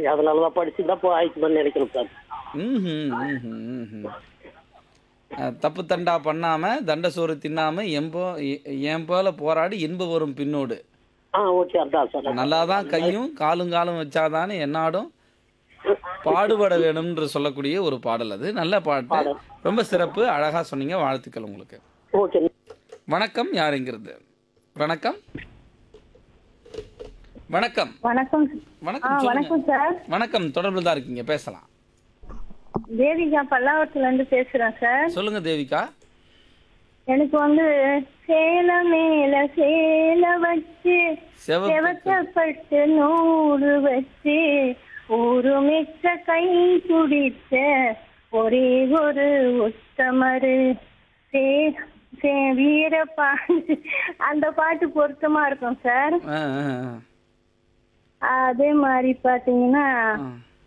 அதனாலதான் படிச்சு தான் இப்போ ஆயிடுச்சுன்னு நினைக்கிறேன் சார் ம்ஹும், ம்ஹும், ம்ஹும். அஹ், தப்பு தண்டா பண்ணாம தண்ட சோறு தின்னாம எம்போ எ- என் போல போராடி இன்ப வரும் பின்னோடு ஆ ஓகே அதான் சார் நல்லாதான் கையும் காலும் காலும் வச்சாதானே என்னாடும் பாடுபட வேணும்ன்ற சொல்லக்கூடிய ஒரு பாடல் அது நல்ல பாட்டு ரொம்ப சிறப்பு அழகா சொன்னீங்க வாழ்த்துக்கள் உங்களுக்கு ஓகே வணக்கம் யாருங்கிறது வணக்கம் வணக்கம் வணக்கம் ஆ வணக்கம் சொல்லுங்க வணக்கம் சார் வணக்கம் தொடர்பு தான் இருக்கீங்க பேசலாம் தேவிகா பல்லாவரத்துல இருந்து பேசுறேன் சார் சொல்லுங்க தேவிகா எனக்கு வந்து சேல மேல சேல வச்சு செவப்பு செவக்கப்பட்டு நூறு வச்சு ஒரு மிச்ச கை துடித்த ஒரே ஒரு உத்தமரு சே சே வீரப்பா அந்த பாட்டு பொருத்தமா இருக்கும் சார் ஆ, ஆ, ஆ. அதே மாதிரி பாத்தீங்கன்னா ஆ.